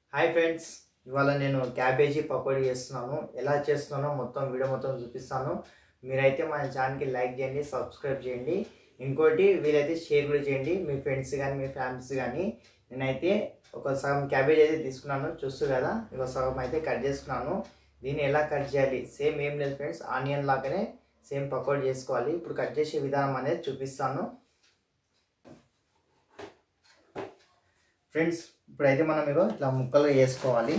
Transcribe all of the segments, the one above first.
hi friends ఇవాళ నేను cabbage pakodi చేస్తున్నాను ఎలా చేస్తున్నానో మొత్తం వీడియో మొత్తం చూపిస్తాను మీరైతే మన ఛానల్కి లైక్ చేయండి సబ్స్క్రైబ్ చేయండి ఇంకోటి వీలైతే షేర్ కూడా చేయండి మీ ఫ్రెండ్స్ కానీ మీ ఫ్యామిలీస్ కానీ నేనైతే ఒక సగం క్యాబేజ్ అయితే తీసుకున్నాను చూస్తూ కదా ఇక సగం అయితే కట్ చేసుకున్నాను దీన్ని ఎలా కట్ చేయాలి సేమ్ ఏం లేదు ఫ్రెండ్స్ ఆనియన్ లాగానే సేమ్ పకోడీ చేసుకోవాలి ఇప్పుడు కట్ చేసే విధానం అనేది చూపిస్తాను ఫ్రెండ్స్ ఇప్పుడైతే మనం ఇగో ఇట్లా ముక్కలు వేసుకోవాలి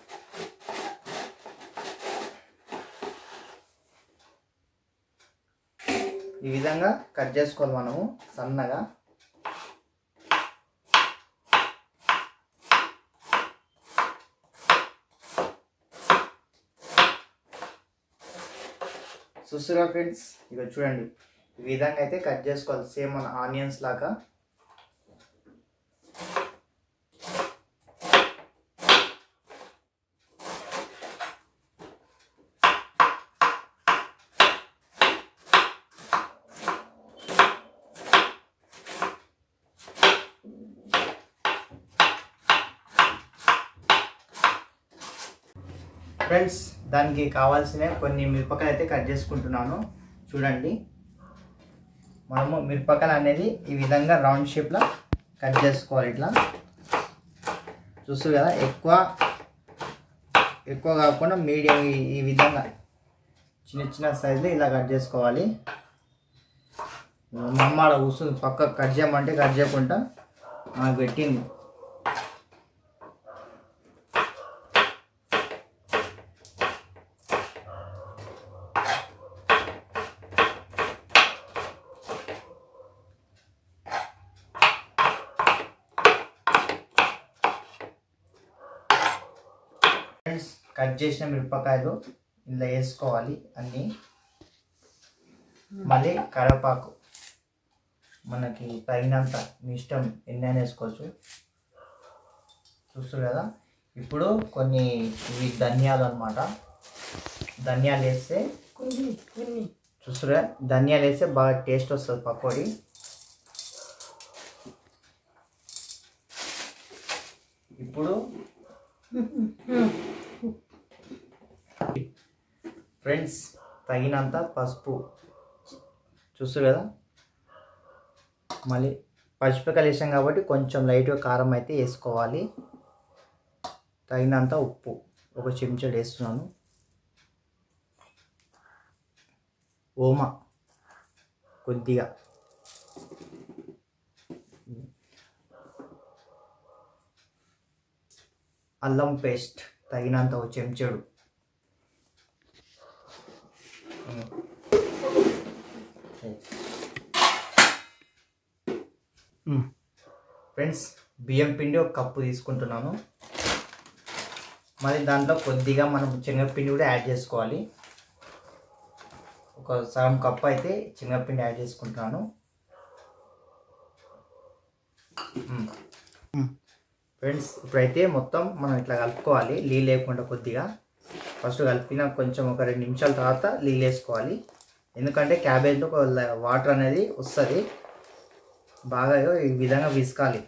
ఈ విధంగా కట్ చేసుకోవాలి మనము సన్నగా చూస్తురా ఫ్రెండ్స్ ఇక చూడండి ఈ విధంగా అయితే కట్ చేసుకోవాలి సేమ్ మన ఆనియన్స్ లాగా ఫ్రెండ్స్ దానికి కావాల్సిన కొన్ని మిరపకాయలు అయితే కట్ చేసుకుంటున్నాను చూడండి మనము మిరపకాయలు అనేది ఈ విధంగా రౌండ్ షేప్లో కట్ చేసుకోవాలి ఇట్లా చూస్తారు కదా ఎక్కువ ఎక్కువ కాకుండా మీడియం ఈ- ఈ విధంగా చిన్న చిన్న సైజులో ఇలా కట్ చేసుకోవాలి మా అమ్మ ఆడ కూర్చుంది పక్క కట్ చేయమంటే కట్ చేయకుండా నాకు పెట్టింది ఫ్రెండ్స్ కట్ చేసిన మిరపకాయలు ఇలా వేసుకోవాలి అన్నీ మళ్ళీ కరివేపాకు మనకి తగినంత మీ ఇష్టం ఎన్నైనా వేసుకోవచ్చు చూస్తారు కదా ఇప్పుడు కొన్ని ఇవి ధనియాలు అనమాట ధనియాలు వేస్తే కొన్ని కొన్ని చూస్తారు కదా ధనియాలు వేస్తే బాగా టేస్ట్ వస్తుంది పకోడీ ఇప్పుడు ఫ్రెండ్స్ తగినంత పసుపు చూస్తారు కదా మళ్ళీ పచ్చిమిరకాయలు వేసాం కాబట్టి కొంచెం లైట్గా కారం అయితే వేసుకోవాలి తగినంత ఉప్పు ఒక చెంచాడు వేస్తున్నాను ఓమా కొద్దిగా అల్లం పేస్ట్ తగినంత ఒక చెంచాడు ఫ్రెండ్స్ బియ్యం పిండి ఒక కప్పు తీసుకుంటున్నాను మరి దాంట్లో కొద్దిగా మనం శనగపిండి కూడా యాడ్ చేసుకోవాలి ఒక సగం కప్పు అయితే శనగపిండి యాడ్ చేసుకుంటున్నాను ఫ్రెండ్స్ ఇప్పుడైతే మొత్తం మనం ఇట్లా కలుపుకోవాలి నీళ్ళు లేకుండా కొద్దిగా ఫస్ట్ కలిపిన కొంచెం ఒక రెండు నిమిషాల తర్వాత నీళ్ళు వేసుకోవాలి ఎందుకంటే క్యాబేజ్లో ఒక వాటర్ అనేది వస్తుంది బాగా ఈ విధంగా విసుకాలి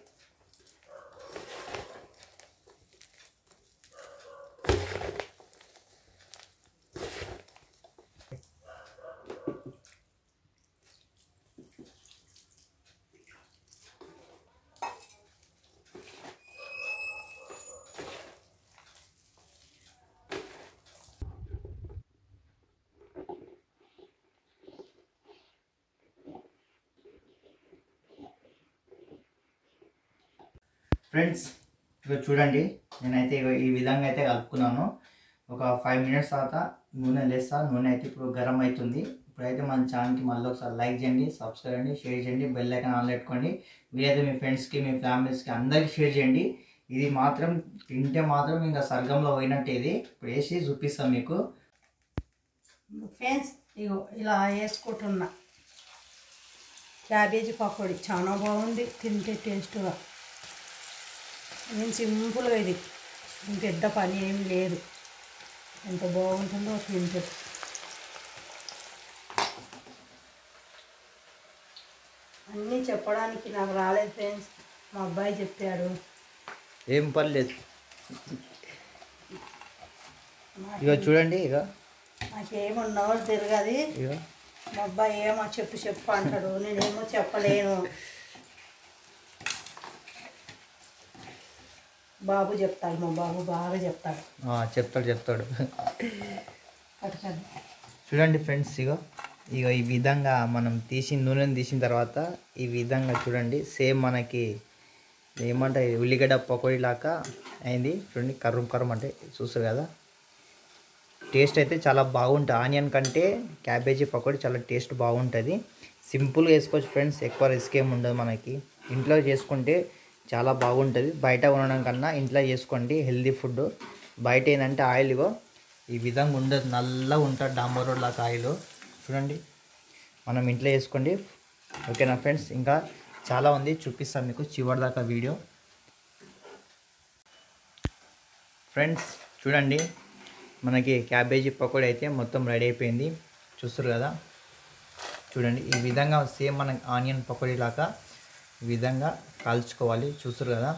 ఫ్రెండ్స్ ఇక చూడండి నేనైతే ఇగో ఈ విధంగా అయితే కలుపుకున్నాను ఒక ఫైవ్ మినిట్స్ తర్వాత నూనె లేస్తా నూనె అయితే ఇప్పుడు గరం అవుతుంది ఇప్పుడైతే మన ఛానల్కి మళ్ళీ ఒకసారి లైక్ చేయండి సబ్స్క్రైబ్ చేయండి షేర్ చేయండి బెల్ ఐకాన్ ఆన్ పెట్టుకోండి మీరైతే మీ ఫ్రెండ్స్కి మీ ఫ్యామిలీస్కి అందరికీ షేర్ చేయండి ఇది మాత్రం తింటే మాత్రం ఇంకా సర్గంలో పోయినట్టే ఇది ఇప్పుడు వేసి చూపిస్తాం మీకు ఫ్రెండ్స్ ఇగో ఇలా వేసుకుంటున్నా క్యాబేజీ పకోడీ చాలా బాగుంది తింటే టేస్ట్గా నేను సింపుల్గా ఇది ఏం పెద్ద పని ఏం లేదు ఎంత బాగుంటుందో తింటే అన్నీ చెప్పడానికి నాకు రాలేదు ఫ్రెండ్స్ మా అబ్బాయి చెప్పాడు ఏం పర్లేదు ఇగో చూడండి ఇక నాకేమో నోరు తిరగది ఇగో మా అబ్బాయి ఏమో చెప్పు చెప్పు అంటాడు నేనేమో చెప్పలేను బాబు చెప్తాడు మా బాబు బాగా చెప్తాడు ఆ, చెప్తాడు చెప్తాడు పట్టుకోండి చూడండి ఫ్రెండ్స్ ఇగో ఇగో ఈ విధంగా మనం తీసిన నూనెని తీసిన తర్వాత ఈ విధంగా చూడండి సేమ్ మనకి ఏమంటే ఉల్లిగడ్డ పకోడీ లాగా అయింది చూడండి కర్రం కర్రం అంటే చూస్తారు కదా టేస్ట్ అయితే చాలా బాగుంటుంది ఆనియన్ కంటే క్యాబేజీ పకోడీ చాలా టేస్ట్ బాగుంటుంది సింపుల్గా వేసుకోవచ్చు ఫ్రెండ్స్ ఎక్కువ రిస్క్ ఏమి ఉండదు మనకి ఇంట్లో చేసుకుంటే చాలా బాగుంటుంది బయట ఉండడం కన్నా ఇంట్లో చేసుకోండి హెల్దీ ఫుడ్ బయట ఏంటంటే ఆయిల్ ఇగో ఈ విధంగా ఉండదు నల్లగా ఉంటుంది డాంబర్ రోడ్ లాగా ఆయిల్ చూడండి మనం ఇంట్లో చేసుకోండి ఓకేనా ఫ్రెండ్స్ ఇంకా చాలా ఉంది చూపిస్తాను మీకు చివరి దాకా వీడియో ఫ్రెండ్స్ చూడండి మనకి క్యాబేజీ పకోడీ అయితే మొత్తం రెడీ అయిపోయింది చూస్తారు కదా చూడండి ఈ విధంగా సేమ్ మన ఆనియన్ పకోడీ లాగా ఈ విధంగా కాల్చుకోవాలి చూస్తారు కదా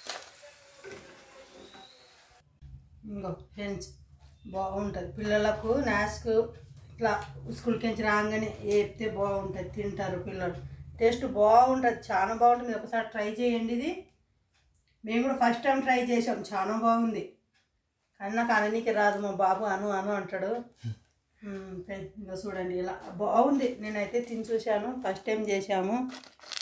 ఇంకో ఫ్రెండ్స్ బాగుంటుంది పిల్లలకు నాస్కు ఇట్లా స్కూల్కి నుంచి రాగానే వేస్తే బాగుంటుంది తింటారు పిల్లలు టేస్ట్ బాగుంటుంది చాలా బాగుంటుంది మీరు ఒకసారి ట్రై చేయండి ఇది మేము కూడా ఫస్ట్ టైం ట్రై చేసాం చాలా బాగుంది కానీ నాకు అననీకి రాదు మా బాబు అను అను అంటాడు మ్మ్, ఫ్రెండ్స్ ఇంకా చూడండి ఇలా బాగుంది నేనైతే తిని చూశాను ఫస్ట్ టైం చేశాము